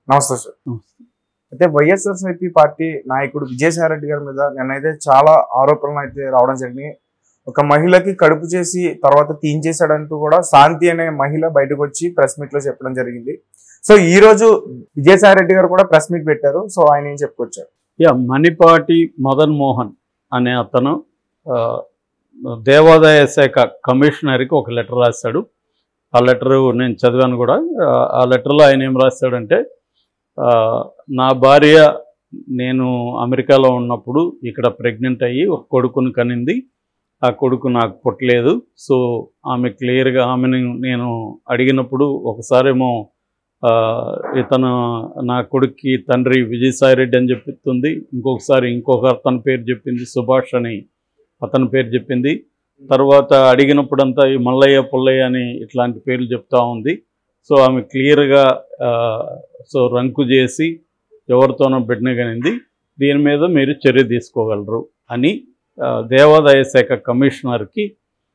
నమస్తే సార్ నమస్తే. అయితే వైఎస్ఆర్సీపీ పార్టీ నాయకుడు విజయసాయి రెడ్డి గారి మీద నిన్నైతే చాలా ఆరోపణలు అయితే రావడం జరిగింది ఒక మహిళకి కడుపు చేసి తర్వాత తీయించేశాడంటూ కూడా శాంతి అనే మహిళ బయటకు వచ్చి ప్రెస్ మీట్ లో చెప్పడం జరిగింది సో ఈ రోజు విజయసాయి రెడ్డి గారు కూడా ప్రెస్ మీట్ పెట్టారు సో ఆయన ఏం చెప్పుకొచ్చారు యా మణిపాటి మదన్ మోహన్ అనే అతను ఆ, దేవాదాయ శాఖ కమిషనర్కి ఒక లెటర్ రాశాడు ఆ లెటర్ నేను చదివాను కూడా ఆ, ఆ లెటర్లో ఆయన ఏం రాశాడంటే ఆ, నా భార్య నేను అమెరికాలో ఉన్నప్పుడు ఇక్కడ ప్రెగ్నెంట్ అయ్యి ఒక కొడుకుని కనింది ఆ కొడుకు నాకు పుట్టలేదు సో ఆమె క్లియర్గా ఆమెను నేను అడిగినప్పుడు ఒకసారేమో ఆ, ఇతను నా కొడుక్కి తండ్రి విజయసాయి రెడ్డి అని చెప్తుంది ఇంకొకసారి ఇంకొక అతని పేరు చెప్పింది సుభాష్ అని అతని పేరు చెప్పింది తర్వాత అడిగినప్పుడంతా ఈ మల్లయ్య పుల్లయ్య అని ఇట్లాంటి పేర్లు చెప్తా ఉంది సో ఆమె క్లియర్గా సో రంకు చేసి ఎవరితోనో బిడ్డగనింది దీని మీద మీరు చర్య తీసుకోగలరు అని ఆ, దేవాదాయ శాఖ కమిషనర్కి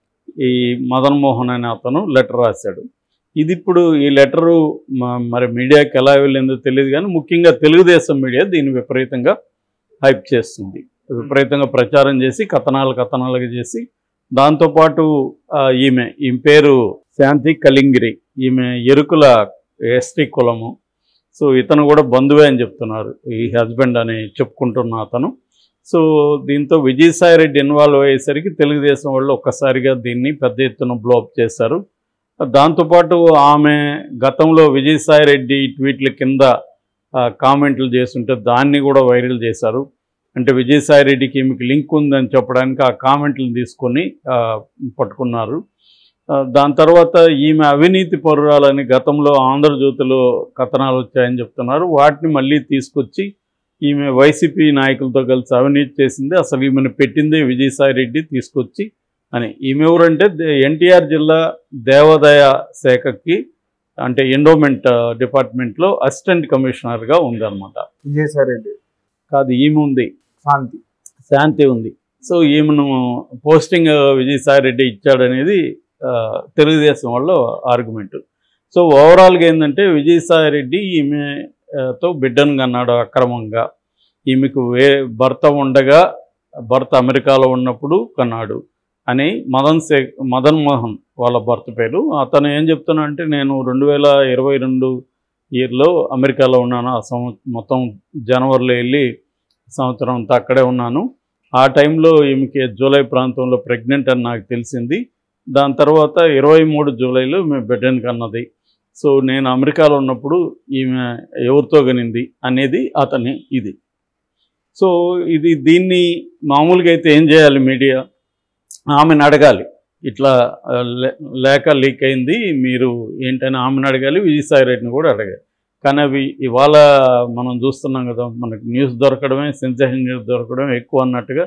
ఈ మదన్ మోహన్ అనే అతను లెటర్ రాశాడు ఇది ఇప్పుడు ఈ లెటరు మ- మరి మీడియాకి ఎలా వెళ్ళిందో తెలియదు కానీ ముఖ్యంగా తెలుగుదేశం మీడియా దీన్ని విపరీతంగా హైప్ చేస్తుంది విపరీతంగా ప్రచారం చేసి కథనాలు కథనాలుగా చేసి దాంతోపాటు ఆ, ఈమె ఈమె పేరు శాంతి కలింగిరి ఈమె ఎరుకుల ఎస్టీ కులము సో ఇతను కూడా బంధువే అని చెప్తున్నారు ఈ హస్బెండ్ అని చెప్పుకుంటున్న అతను సో దీంతో విజయసాయి రెడ్డి ఇన్వాల్వ్ అయ్యేసరికి తెలుగుదేశం వాళ్ళు ఒక్కసారిగా దీన్ని పెద్ద ఎత్తున బ్లోఅప్ చేశారు దాంతోపాటు ఆమె గతంలో విజయసాయి రెడ్డి ట్వీట్ల కింద ఆ, కామెంట్లు చేస్తుంటే దాన్ని కూడా వైరల్ చేశారు అంటే విజయసాయి రెడ్డికి ఈమెకి లింక్ ఉందని చెప్పడానికి ఆ కామెంట్లను తీసుకొని ఆ, పట్టుకున్నారు ఆ, దాని తర్వాత ఈమె అవినీతి పరురాలని గతంలో ఆంధ్రజ్యోతిలో కథనాలు వచ్చాయని చెప్తున్నారు వాటిని మళ్ళీ తీసుకొచ్చి ఈమె వైసీపీ నాయకులతో కలిసి అవినీతి చేసింది అసలు ఈమెను పెట్టిందే విజయసాయి రెడ్డి తీసుకొచ్చి అని ఈమె ఎవరంటే ఎన్టీఆర్ జిల్లా దేవాదాయ శాఖకి అంటే ఎండోమెంట్ డిపార్ట్మెంట్లో అసిస్టెంట్ కమిషనర్గా ఉందన్నమాట విజయసాయి రెడ్డి కాదు ఈమె ఉంది శాంతి శాంతి ఉంది సో ఈమెను పోస్టింగ్ విజయసాయి రెడ్డి ఇచ్చాడనేది ఆ, తెలుగుదేశం వాళ్ళ ఆర్గ్యుమెంట్ సో ఓవరాల్గా ఏంటంటే విజయసాయి రెడ్డి ఈమె ఆ, తో బిడ్డను కన్నాడు అక్రమంగా ఈమెకు వే భర్త ఉండగా భర్త అమెరికాలో ఉన్నప్పుడు కన్నాడు అని మదన్ సే మదన్ మోహన్ వాళ్ళ భర్త పేరు అతను ఏం చెప్తున్నా అంటే నేను రెండు వేల ఇరవై రెండు ఇయర్లో అమెరికాలో ఉన్నాను ఆ సంవ మొత్తం జనవరిలో వెళ్ళి సంవత్సరం అంతా అక్కడే ఉన్నాను ఆ టైంలో ఈమెకి జూలై ప్రాంతంలో ప్రెగ్నెంట్ అని నాకు తెలిసింది దాని తర్వాత ఇరవై మూడు జూలైలో మేము బిడ్డని కన్నది సో నేను అమెరికాలో ఉన్నప్పుడు ఈమె ఎవరితో కనింది అనేది అతని ఇది సో ఇది దీన్ని మామూలుగా అయితే ఏం చేయాలి మీడియా ఆమెను అడగాలి ఇట్లా ఆ, లే- లేక లీక్ అయింది మీరు ఏంటని ఆమెను అడగాలి విజయసాయి రెడ్డిని కూడా అడగాలి కానీ అవి ఇవాళ మనం చూస్తున్నాం కదా మనకు న్యూస్ దొరకడమే సెన్సేషన్ న్యూస్ దొరకడమే ఎక్కువ అన్నట్టుగా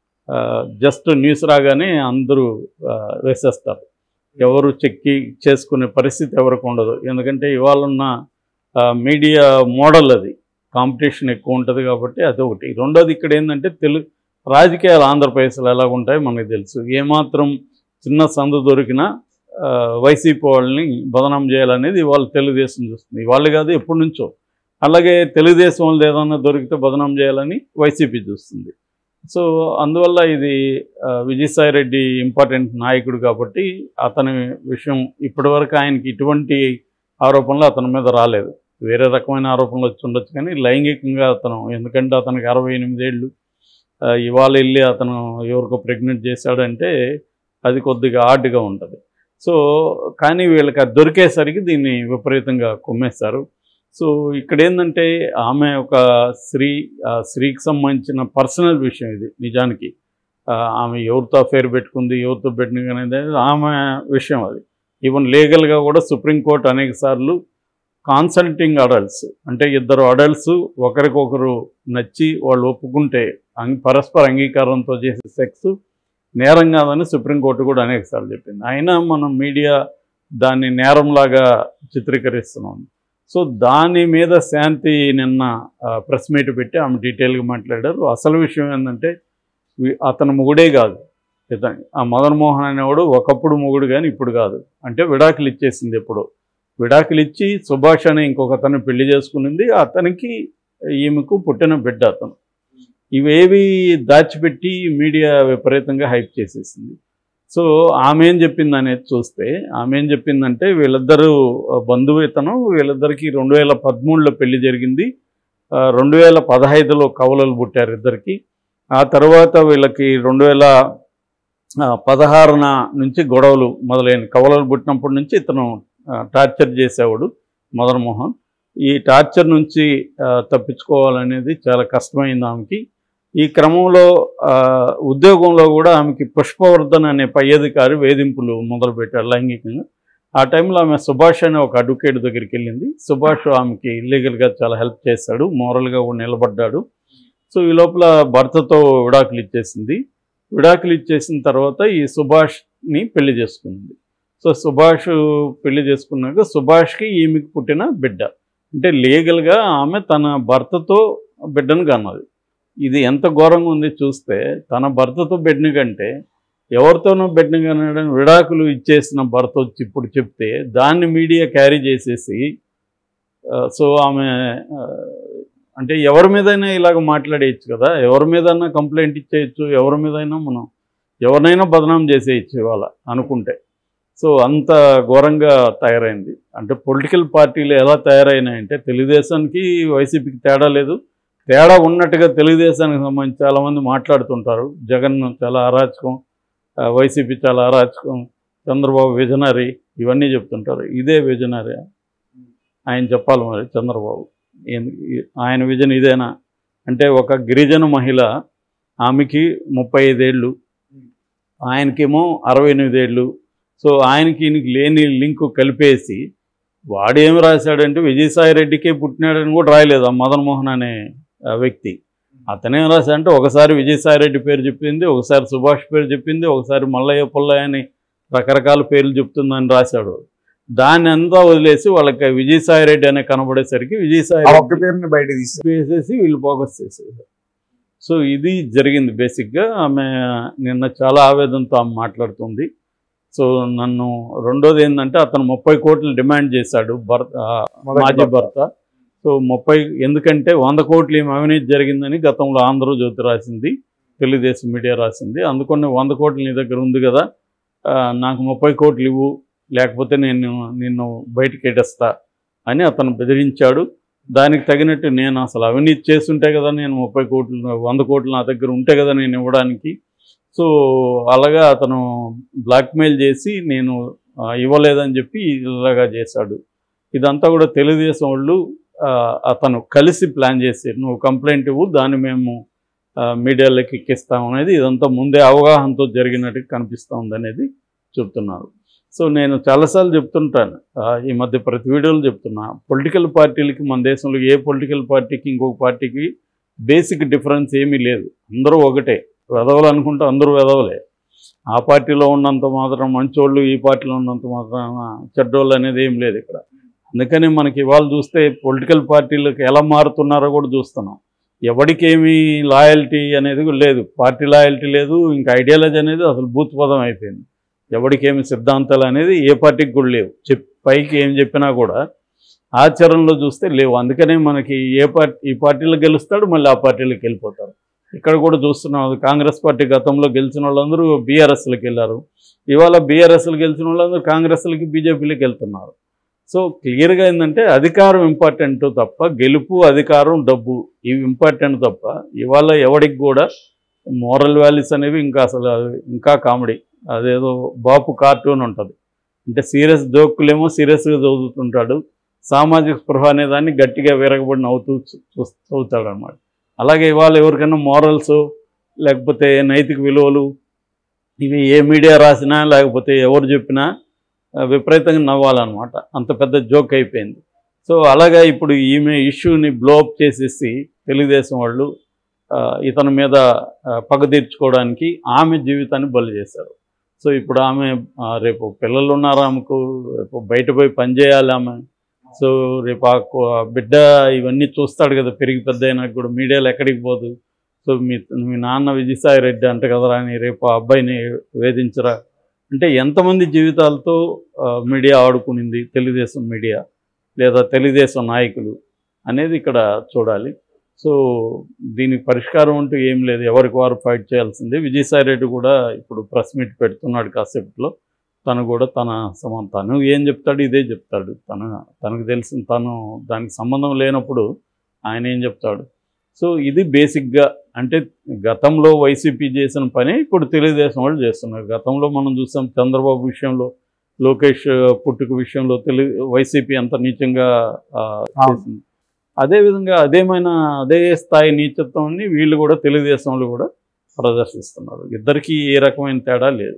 జస్ట్ న్యూస్ రాగానే అందరూ ఆ, వేసేస్తారు ఎవరు చెక్కి చేసుకునే పరిస్థితి ఎవరికి ఉండదు ఎందుకంటే ఇవాళ ఉన్న ఆ, మీడియా మోడల్ అది కాంపిటీషన్ ఎక్కువ ఉంటుంది కాబట్టి అది ఒకటి రెండోది ఇక్కడ ఏంటంటే తెలుగు రాజకీయాలు ఆంధ్రప్రదేశ్లో ఎలా ఉంటాయో మనకు తెలుసు ఏమాత్రం చిన్న సందు దొరికినా ఆ, వైసీపీ వాళ్ళని బదనాం చేయాలనేది ఇవాళ తెలుగుదేశం చూస్తుంది వాళ్ళు కాదు ఎప్పటి నుంచో అలాగే తెలుగుదేశం వాళ్ళు ఏదన్నా దొరికితే బదనాం చేయాలని వైసీపీ చూస్తుంది సో అందువల్ల ఇది ఆ, విజయసాయి రెడ్డి ఇంపార్టెంట్ నాయకుడు కాబట్టి అతని విషయం ఇప్పటివరకు ఆయనకి ఇటువంటి ఆరోపణలు అతని మీద రాలేదు వేరే రకమైన ఆరోపణలు వచ్చి ఉండొచ్చు కానీ లైంగికంగా అతను ఎందుకంటే అతనికి అరవై ఎనిమిదేళ్ళు ఆ, ఇవాళ వెళ్ళి అతను ఎవరికో ప్రెగ్నెంట్ చేశాడంటే అది కొద్దిగా ఆడ్గా ఉంటుంది సో కానీ వీళ్ళకి అది దొరికేసరికి దీన్ని విపరీతంగా కొమ్మేస్తారు సో ఇక్కడ ఏంటంటే ఆమె ఒక స్త్రీ ఆ స్త్రీకి సంబంధించిన పర్సనల్ విషయం ఇది నిజానికి ఆ, ఆమె ఎవరితో అఫేర్ పెట్టుకుంది ఎవరితో పెట్టింది అనేది ఆమె విషయం అది ఈవెన్ లీగల్గా కూడా సుప్రీంకోర్టు అనేక సార్లు కాన్సల్టింగ్ అడల్ట్స్ అంటే ఇద్దరు అడల్ట్స్ ఒకరికొకరు నచ్చి వాళ్ళు ఒప్పుకుంటే అంగ- పరస్పర అంగీకారంతో చేసే సెక్స్ నేరం కాదని సుప్రీంకోర్టు కూడా అనేక సార్లు చెప్పింది అయినా మనం మీడియా దాన్ని నేరంలాగా చిత్రీకరిస్తున్నాం సో దాని మీద శాంతి నిన్న ప్రెస్ మీట్ పెట్టి ఆమె డీటెయిల్గా మాట్లాడారు అసలు విషయం ఏంటంటే వి- అతను మొగుడే కాదు ఇతను ఆ మదన్ మోహన్ అనేవాడు ఒకప్పుడు మొగుడు కానీ ఇప్పుడు కాదు అంటే విడాకులు ఇచ్చేసింది ఎప్పుడు విడాకులు ఇచ్చి సుభాష్ అనే ఇంకొక అతను పెళ్లి చేసుకునింది అతనికి ఈమెకు పుట్టిన బిడ్డ అతను ఇవేవి దాచిపెట్టి మీడియా విపరీతంగా హైప్ చేసేసింది సో ఆమె ఏం చెప్పింది అనేది చూస్తే ఆమె ఏం చెప్పిందంటే వీళ్ళిద్దరూ బంధువు ఇతను వీళ్ళిద్దరికి రెండు వేల పదమూడులో పెళ్లి జరిగింది ఆ, రెండు వేల పదహైదులో కవలలు పుట్టారు ఇద్దరికి ఆ తర్వాత వీళ్ళకి రెండు వేల ఆ, పదహారున నుంచి గొడవలు మొదలైన కవలలు పుట్టినప్పటి నుంచి ఇతను ఆ, టార్చర్ చేసేవాడు మదన్ మోహన్ ఈ టార్చర్ నుంచి ఆ, తప్పించుకోవాలనేది చాలా కష్టమైంది ఆమెకి ఈ క్రమంలో ఆ, ఉద్యోగంలో కూడా ఆమెకి పుష్పవర్ధన్ అనే పై అధికారి వేధింపులు మొదలుపెట్టారు లైంగికంగా ఆ టైంలో ఆమె సుభాష్ అనే ఒక అడ్వకేట్ దగ్గరికి వెళ్ళింది సుభాష్ ఆమెకి ఇల్లీగల్గా చాలా హెల్ప్ చేశాడు మోరల్గా కూడా నిలబడ్డాడు సో ఈ లోపల భర్తతో విడాకులు ఇచ్చేసింది విడాకులు ఇచ్చేసిన తర్వాత ఈ సుభాష్ని పెళ్లి చేసుకుంది సో సుభాష్ పెళ్లి చేసుకున్నాక సుభాష్కి ఈమెకి పుట్టిన బిడ్డ అంటే లీగల్గా ఆమె తన భర్తతో బిడ్డను కన్నది ఇది ఎంత ఘోరంగా ఉంది చూస్తే తన భర్తతో బిడ్డని కంటే ఎవరితోనో బిడ్డని కనడం విడాకులు ఇచ్చేసిన భర్త వచ్చి ఇప్పుడు చెప్తే దాన్ని మీడియా క్యారీ చేసేసి ఆ, సో ఆమె ఆ, అంటే ఎవరి మీదైనా ఇలాగ మాట్లాడేయచ్చు కదా ఎవరి మీదైనా కంప్లైంట్ ఇచ్చేయచ్చు ఎవరి మీదైనా మనం ఎవరినైనా బదనాం చేసేయచ్చు ఇవాళ అనుకుంటే సో అంత ఘోరంగా తయారైంది అంటే పొలిటికల్ పార్టీలు ఎలా తయారైనాయంటే తెలుగుదేశానికి వైసీపీకి తేడా లేదు తేడా ఉన్నట్టుగా తెలుగుదేశానికి సంబంధించి చాలామంది మాట్లాడుతుంటారు జగన్ చాలా అరాచకం ఆ, వైసీపీ చాలా అరాచకం చంద్రబాబు విజనరీ ఇవన్నీ చెప్తుంటారు ఇదే విజనరీ ఆయన చెప్పాలి మరి చంద్రబాబు ఏంది- ఆయన విజన్ ఇదేనా అంటే ఒక గిరిజన మహిళ ఆమెకి ముప్పై ఐదేళ్ళు ఆయనకేమో అరవై ఎనిమిదేళ్ళు సో ఆయనకి ఈయనకి లేని లింకు కలిపేసి వాడు ఏమి రాశాడంటే విజయసాయి రెడ్డికే పుట్టినాడని కూడా రాయలేదు ఆ మదన్ మోహన్ అనే ఆ, వ్యక్తి అతనేం రాశాడంటే ఒకసారి విజయసాయి రెడ్డి పేరు చెప్పింది ఒకసారి సుభాష్ పేరు చెప్పింది ఒకసారి మల్లయ్య పుల్లయ్య అని రకరకాల పేర్లు చెప్తుందని రాశాడు దాన్ని అంతా వదిలేసి వాళ్ళకి విజయసాయి రెడ్డి అనే కనబడేసరికి విజయసాయి ఆ రెడ్డి ఒక్క పేరుని బయట తీసి వేసేసి వీళ్ళు ఫోకస్ చేసేది సో ఇది జరిగింది బేసిక్గా ఆమె నిన్న చాలా ఆవేదనతో ఆమె మాట్లాడుతుంది సో నన్ను రెండోది ఏంటంటే అతను ముప్పై కోట్లు డిమాండ్ చేశాడు భర్త ఆ, మొదటి మాజీ భర్త సో ముప్పై ఎందుకంటే వంద కోట్లు ఏమి అవినీతి జరిగిందని గతంలో ఆంధ్రజ్యోతి రాసింది తెలుగుదేశం మీడియా రాసింది అందుకని వంద కోట్లు నీ దగ్గర ఉంది కదా ఆ, నాకు ముప్పై కోట్లు ఇవ్వు లేకపోతే నేను నిన్ను బయటికి ఎడస్తా అని అతను బెదిరించాడు దానికి తగినట్టు నేను అసలు అవినీతి చేస్తుంటే కదా నేను ముప్పై కోట్లు వంద కోట్లు నా దగ్గర ఉంటే కదా నేను ఇవ్వడానికి సో అలాగా అతను బ్లాక్మెయిల్ చేసి నేను ఆ, ఇవ్వలేదని చెప్పి ఇలాగా చేశాడు ఇదంతా కూడా తెలుగుదేశం వాళ్ళు ఆ, అతను కలిసి ప్లాన్ చేసి నువ్వు కంప్లైంట్ ఇవ్వు దాన్ని మేము ఆ, మీడియాలోకి ఎక్కిస్తాం అనేది ఇదంతా ముందే అవగాహనతో జరిగినట్టు కనిపిస్తూ ఉందనేది చెప్తున్నారు సో నేను చాలాసార్లు చెప్తుంటాను ఆ, ఈ మధ్య ప్రతి వీడియోలో చెప్తున్నా పొలిటికల్ పార్టీలకి మన దేశంలో ఏ పొలిటికల్ పార్టీకి ఇంకొక పార్టీకి బేసిక్ డిఫరెన్స్ ఏమీ లేదు అందరూ ఒకటే వెదవలు అనుకుంటే అందరూ వెదవలే ఆ పార్టీలో ఉన్నంత మాత్రం మంచోళ్ళు ఈ పార్టీలో ఉన్నంత మాత్రం చెడ్డోళ్ళు అనేది ఏం లేదు ఇక్కడ అందుకని మనకి ఇవాళ చూస్తే పొలిటికల్ పార్టీలకు ఎలా మారుతున్నారో కూడా చూస్తున్నాం ఎవరికి ఏమి లాయల్టీ అనేది కూడా లేదు పార్టీ లాయల్టీ లేదు ఇంకా ఐడియాలజీ అనేది అసలు భూత్ పదం అయిపోయింది ఎవరికి ఏమి సిద్ధాంతాలు అనేది ఏ పార్టీకి కూడా లేవు చెప్ పైకి ఏం చెప్పినా కూడా ఆచరణలో చూస్తే లేవు అందుకనే మనకి ఏ పార్టీ ఈ పార్టీలో గెలుస్తాడు మళ్ళీ ఆ పార్టీలోకి వెళ్ళిపోతారు ఇక్కడ కూడా చూస్తున్నాం అది కాంగ్రెస్ పార్టీ గతంలో గెలిచిన వాళ్ళందరూ బీఆర్ఎస్లకు వెళ్ళారు ఇవాళ బీఆర్ఎస్లు గెలిచిన వాళ్ళందరూ కాంగ్రెస్లకి బీజేపీలోకి వెళ్తున్నారు సో క్లియర్గా ఏంటంటే అధికారం ఇంపార్టెంట్ తప్ప గెలుపు అధికారం డబ్బు ఇవి ఇంపార్టెంట్ తప్ప ఇవాళ ఎవడికి కూడా మోరల్ వాల్యూస్ అనేవి ఇంకా అసలు అవి ఇంకా కామెడీ అదేదో బాపు కార్టూన్ ఉంటుంది అంటే సీరియస్ జోకులేమో సీరియస్గా చదువుతుంటాడు సామాజిక స్పృహ అనే దాన్ని గట్టిగా విరగబడి నవ్వుతూ చూ- చూ- చదువుతాడు అనమాట అలాగే ఇవాళ ఎవరికైనా మోరల్స్ లేకపోతే నైతిక విలువలు ఇవి ఏ మీడియా రాసినా లేకపోతే ఎవరు చెప్పినా ఆ, విపరీతంగా నవ్వాలన్నమాట అంత పెద్ద జోక్ అయిపోయింది సో అలాగా ఇప్పుడు ఈమె ఇష్యూని బ్లోఅప్ చేసేసి తెలుగుదేశం వాళ్ళు ఆ, ఇతని మీద ఆ, పగ తీర్చుకోవడానికి ఆమె జీవితాన్ని బలి చేశారు సో ఇప్పుడు ఆమె ఆ, రేపు పిల్లలు ఉన్నారు ఆమెకు రేపు బయట పోయి పని చేయాలి ఆమె సో రేపు ఆ కో- ఆ బిడ్డ ఇవన్నీ చూస్తాడు కదా పెరిగి పెద్ద అయినాక కూడా మీడియాలో ఎక్కడికి పోదు సో మీ మీ నాన్న విజయసాయి రెడ్డి అంట కదరా అని రేపు ఆ అబ్బాయిని వేధించరా అంటే ఎంతమంది జీవితాలతో ఆ, మీడియా ఆడుకునింది తెలుగుదేశం మీడియా లేదా తెలుగుదేశం నాయకులు అనేది ఇక్కడ చూడాలి సో దీనికి పరిష్కారం అంటూ ఏం లేదు ఎవరికి వారు ఫైట్ చేయాల్సిందే విజయసాయి రెడ్డి కూడా ఇప్పుడు ప్రెస్ మీట్ పెడుతున్నాడు కాసేపట్లో తను కూడా తన సమం తను ఏం చెప్తాడు ఇదే చెప్తాడు తను తనకు తెలిసిన తను దానికి సంబంధం లేనప్పుడు ఆయన ఏం చెప్తాడు సో ఇది బేసిక్గా అంటే గతంలో వైసీపీ చేసిన పని ఇప్పుడు తెలుగుదేశం వాళ్ళు చేస్తున్నారు గతంలో మనం చూసాం చంద్రబాబు విషయంలో లోకేష్ పుట్టుక విషయంలో తెలుగు వైసీపీ ఎంత నీచంగా ఆ, చేసింది అదేవిధంగా అదేమైనా అదే స్థాయి నీచత్వాన్ని వీళ్ళు కూడా తెలుగుదేశం వాళ్ళు కూడా ప్రదర్శిస్తున్నారు ఇద్దరికీ ఏ రకమైన తేడా లేదు